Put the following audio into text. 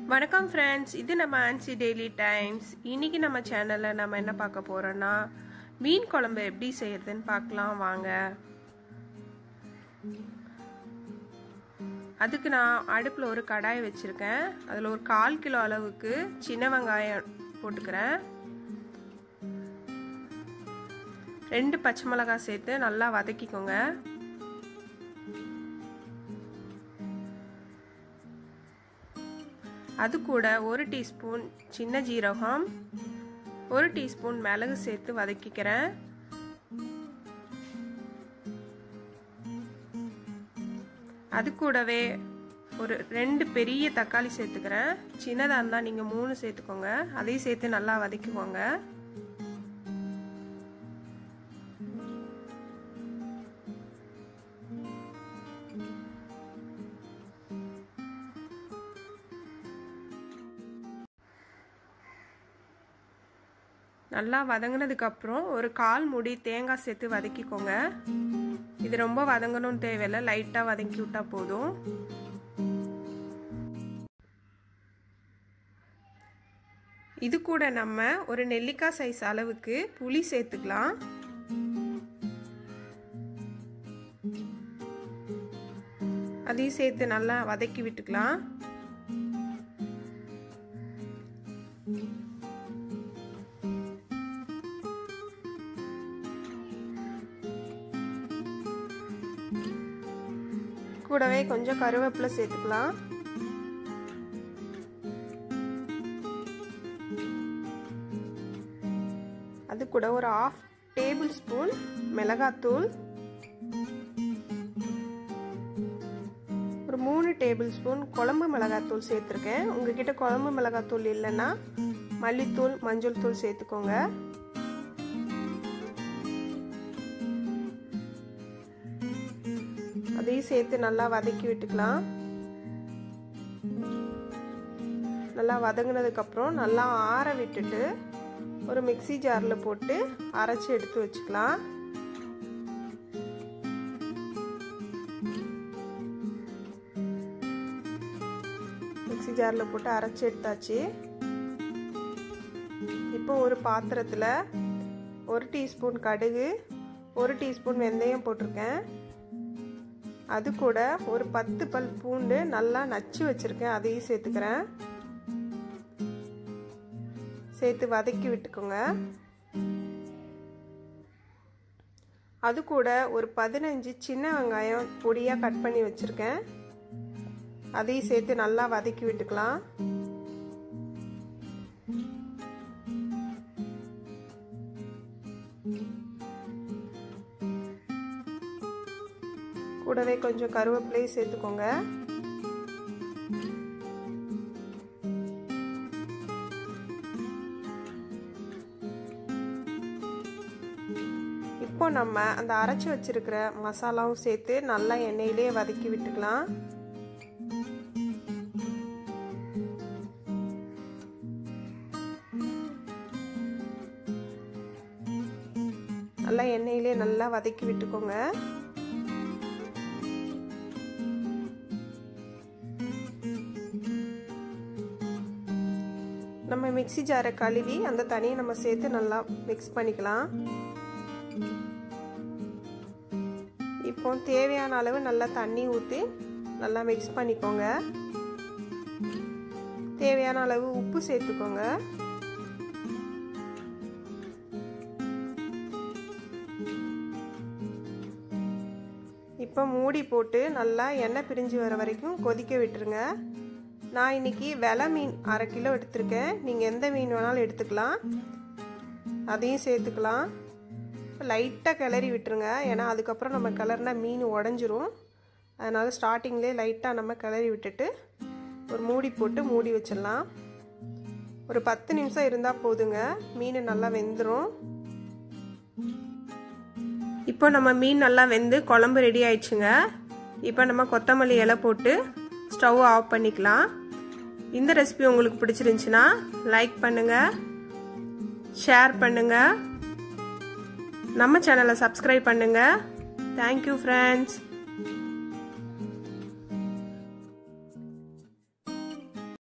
வணக்கம் ஃப்ரெண்ட்ஸ் இது நம்ம ஆன்சி டெய்லி டைம்ஸ் இன்னைக்கு நம்ம சேனலில் நம்ம என்ன பார்க்க போகிறோன்னா மீன் குழம்பு எப்படி செய்யறதுன்னு பார்க்கலாம் வாங்க அதுக்கு நான் அடுப்பில் ஒரு கடாய் வச்சுருக்கேன் அதில் ஒரு கால் கிலோ அளவுக்கு சின்ன வெங்காயம் போட்டுக்கிறேன் ரெண்டு பச்சை மிளகாய் சேர்த்து நல்லா வதக்கிக்கோங்க அது கூட ஒரு டீஸ்பூன் சின்ன ஜீரகம் ஒரு டீஸ்பூன் மிளகு சேர்த்து வதக்கிக்கிறேன் அது கூடவே ஒரு ரெண்டு பெரிய தக்காளி சேர்த்துக்கிறேன் சின்னதாக இருந்தால் நீங்கள் மூணு சேர்த்துக்கோங்க அதையும் சேர்த்து நல்லா வதக்கிக்கோங்க நல்லா வதங்கினதுக்கப்புறம் ஒரு கால் முடி தேங்காய் சேர்த்து வதக்கிக்கோங்க இது ரொம்ப வதங்கணும்னு தேவையில்லை லைட்டாக வதக்கி விட்டால் போதும் இது கூட நம்ம ஒரு நெல்லிக்காய் சைஸ் அளவுக்கு புளி சேர்த்துக்கலாம் அதையும் சேர்த்து நல்லா வதக்கி விட்டுக்கலாம் கூடவே கொஞ்சம் கருவேப்பிலை சேர்த்துக்கலாம் அது கூட ஒரு ஆஃப் டேபிள் ஸ்பூன் மிளகாத்தூள் ஒரு மூணு டேபிள் ஸ்பூன் குழம்பு மிளகாத்தூள் சேர்த்துருக்கேன் உங்ககிட்ட குழம்பு மிளகாத்தூள் இல்லைன்னா மல்லித்தூள் மஞ்சள் தூள் சேர்த்துக்கோங்க அதையும் சேர்த்து நல்லா வதக்கி விட்டுக்கலாம் நல்லா வதங்கினதுக்கப்புறம் நல்லா ஆற விட்டுட்டு ஒரு மிக்சி ஜாரில் போட்டு அரைச்சி எடுத்து வச்சுக்கலாம் மிக்சி ஜாரில் போட்டு அரைச்சி எடுத்தாச்சு இப்போ ஒரு பாத்திரத்தில் ஒரு டீஸ்பூன் கடுகு ஒரு டீஸ்பூன் வெந்தயம் போட்டிருக்கேன் அது கூட ஒரு பத்து பல் பூண்டு நல்லா நச்சு வச்சுருக்கேன் அதையும் சேர்த்துக்கிறேன் சேர்த்து வதக்கி விட்டுக்கோங்க அது கூட ஒரு பதினஞ்சு சின்ன வெங்காயம் பொடியாக கட் பண்ணி வச்சுருக்கேன் அதையும் சேர்த்து நல்லா வதக்கி விட்டுக்கலாம் கூடவே கொஞ்சம் கருவேப்பிலையும் சேர்த்துக்கோங்க இப்போ நம்ம அந்த அரைச்சி வச்சிருக்கிற மசாலாவும் சேர்த்து நல்லா எண்ணெயிலே வதக்கி விட்டுக்கலாம் நல்லா எண்ணெயிலே நல்லா வதக்கி விட்டுக்கோங்க நம்ம மிக்சி ஜாரை கழுவி அந்த தண்ணியை நம்ம சேர்த்து நல்லா மிக்ஸ் பண்ணிக்கலாம் இப்போ தேவையான அளவு நல்லா தண்ணி ஊற்றி நல்லா மிக்ஸ் பண்ணிக்கோங்க தேவையான அளவு உப்பு சேர்த்துக்கோங்க இப்போ மூடி போட்டு நல்லா எண்ணெய் பிரிஞ்சு வர வரைக்கும் கொதிக்க விட்டுருங்க நான் இன்னைக்கு வெலை மீன் அரை கிலோ எடுத்திருக்கேன் நீங்கள் எந்த மீன் வேணாலும் எடுத்துக்கலாம் அதையும் சேர்த்துக்கலாம் லைட்டாக கிளறி விட்டுருங்க ஏன்னா அதுக்கப்புறம் நம்ம கிளறினா மீன் உடஞ்சிரும் அதனால் ஸ்டார்டிங்லேயே லைட்டாக நம்ம கிளறி விட்டுட்டு ஒரு மூடி போட்டு மூடி வச்சிடலாம் ஒரு பத்து நிமிஷம் இருந்தால் போதுங்க மீன் நல்லா வெந்துடும் இப்போ நம்ம மீன் நல்லா வெந்து குழம்பு ரெடி ஆயிடுச்சுங்க இப்போ நம்ம கொத்தமல்லி இலை போட்டு ஸ்டவ் ஆஃப் பண்ணிக்கலாம் இந்த ரெசிபி உங்களுக்கு பிடிச்சிருந்துச்சுன்னா லைக் பண்ணுங்க ஷேர் பண்ணுங்க நம்ம சேனலை சப்ஸ்கிரைப் பண்ணுங்க தேங்க்யூ ஃப்ரெண்ட்ஸ்